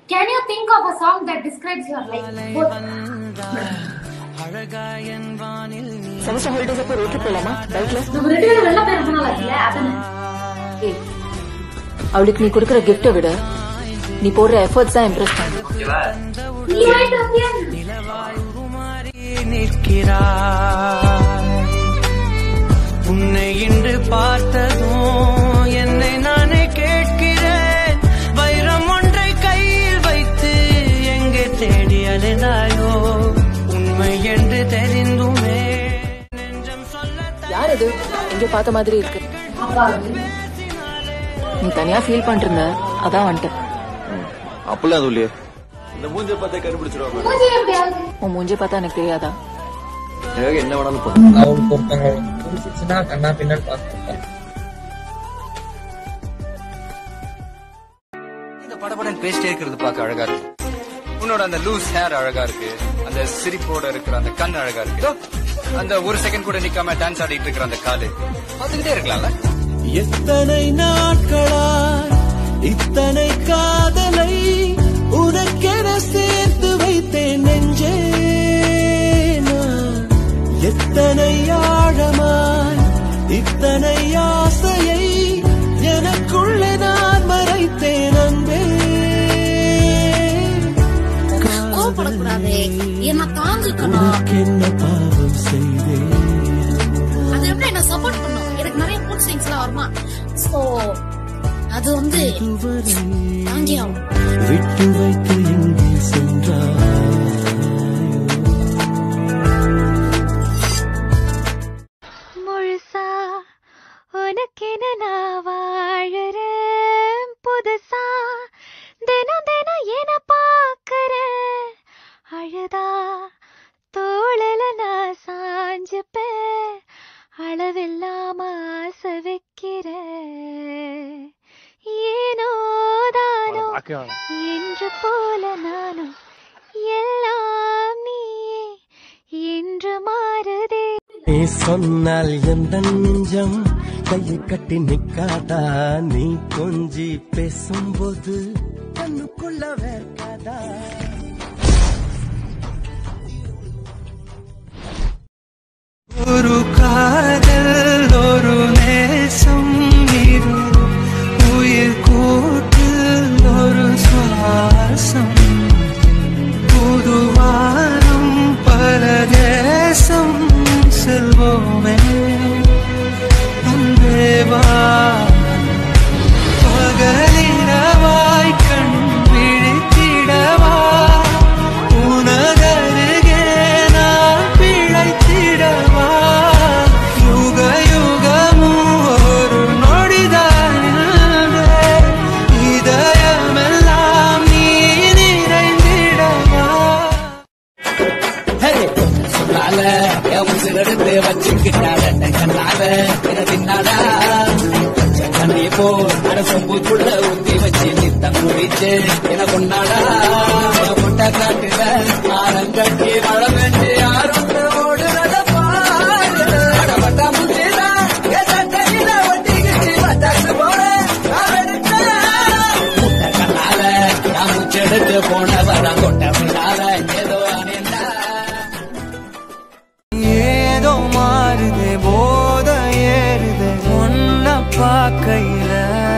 Can you think of a song that describes your life? Both. Semester holidays அப்போ road போலாமா பைக்ல நம்ம ரெண்டு பேரும் வெளில போய் ரொம்ப நாள் ஆச்சுல அதானே ஏய் அவளுக்கு நீ கொடுக்குற கிஃப்ட்டை விட நீ போடுற எஃபர்ட்ஸ் தான் இம்ப்ரெஸ் பண்ணுது நீ வாங்கிட்டு வந்தியா நிற்கிறாய் உன்னை இன்று பார்த்ததும் என்னை நானே கேட்கிறேன் வைரம் ஒன்றை கையில் வைத்து எங்கே தேடி அலைந்தாயோ உண்மை என்று தெரிந்துமே நெஞ்சம் சொல்ல யார் இது எங்க பார்த்த மாதிரி இருக்கு அப்பா வந்து நீ தனியா ஃபீல் பண்ணிட்டு இருந்த அதான் வந்துட்டேன் அப்படிலாம் அது இல்லையே இந்த மூஞ்ச பார்த்தே கண்டுபிடிச்சிருவாங்க மூஞ்சி எப்படி ஆகுது உன் மூஞ்சே பார்த்தா எனக்கு தெரியாதா எனக்கு என்ன வேணாலும் பண்ணும் அவளுக்கு ஒருத்தவங்க பிடிச்சிச்சுன்னா கண்ணா பின்னாடி பார்த்துருப்பேன் இந்த படபடன் பேசிட்டே இருக்கிறது பார்க்க அழகா இருக்கு உன்னோட அந்த லூஸ் ஹேர் அழகா இருக்கு அந்த சிரிப்போட இருக்கிற அந்த கண் அழகா இருக்கு இதோ, அந்த ஒரு செகண்ட் கூட நிக்காம டான்ஸ் ஆடிட்டு இருக்கிற அந்த காலு பார்த்துக்கிட்டே இருக்கலாம்ல எத்தனை நாட்களாய் இத்தனை காதலை உனக்கென சேர்த்து வைத்தேன் நெஞ்சே நான். எத்தனை ஆழமாய் இத்தனை ஆசையை எனக்குள்ளே நான் மறைத்தேன் அன்பே கோவப்படக்கூடாது என்ன தாங்கிக்கணும் என்ன பாவம் செய்தேன் அது எப்படி என்ன சப்போர்ட் பண்ணும் எனக்கு நிறைய மூட் ஸ்விங்ஸ் எல்லாம் வருமா சோ அது வந்து தாங்கி ஆகும் விட்டு வைத்து எங்கே சென்றாய் முழுசா உனக்கென நான் வாழறேன் புதுசா தினம் தினம் என பாக்குறேன் அழுதா தோழல நான் சாஞ்சுப்பேன் அளவில்லாம ஆசை வைக்கிறேன் ஏனோ தானோ என்று போல நானும் எல்லாம் நீயே என்று மாறுதே நீ சொன்னால் எந்த நெஞ்சம் கையை கட்டி நிக்காதா நீ கொஞ்சி பேசும்போது கண்ணுக்குள்ள வேர்க்காதா ஒரு காதல் ஒரு நேசம் இது உயிர் கூட்டு ஒரு சுவாசம் புதுவானம் பல தேசம் செல்வோமே அன்பேவா பகலிரவாய் கண் விழித்திடவா உனதருகே நான் பிழைத்திடவா யுக யுகமும் ஒரு நொடிதான் இதயமெல்லாம் நீ நிறைந்திடவா சொன்னால என் உசிரெடுத்து வச்சுக்கிட்டால கண்ணால என தின்னாடா கண்ணி போ அட சொம்புக்குள்ள ஊத்தி வச்சு நித்தம் குடிச்சு என கொண்டாடா என் முட்டை காட்டுல ஆரம் கட்டி மழை பெஞ்சு யாரும் ஓடுறத பாரு அடப்பட்ட முந்தில என் சட்டையில ஒட்டிக்கிச்சு வச்சாச்சு போல நான் எடுத்தேன். முட்டை கண்ணால நான் முச்செடுத்து போனவரம் கொட்ட முன்னால ஏதோ அணிந்தா ஏதோ மாறுதே போத ஏறுதே ஒன்ன பார்க்கையில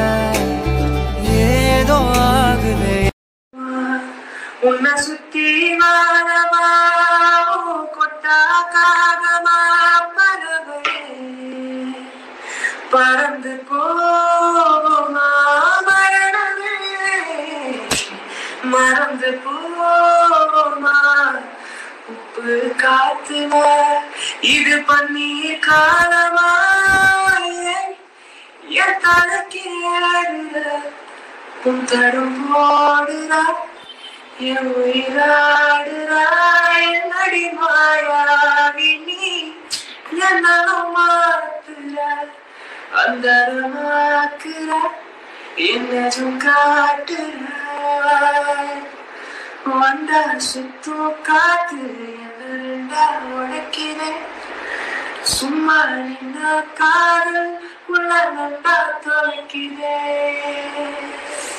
ஏதோ ஆகுதே உன்னை சுத்தி வாரமா கொட்டா காகமா பறவை பறந்து போகுமா மரணமே மறந்து போகுமா உப்பு காத்துல இது பன்னீர் காலமா என் தலைக்கேறுற உன் தடம் ஓடுறா என் உயிராடுறா என் அடிமாயாவி நீ என்னும் மாத்துற அந்தரமாக்குற என்னதும் காட்டுற வந்தா சுத்தும் காத்து என்ன ரெண்டா உடைக்கிறேன் சும்மா நின்ன காதல் உள்ள நண்டா தொலைக்கிறேன்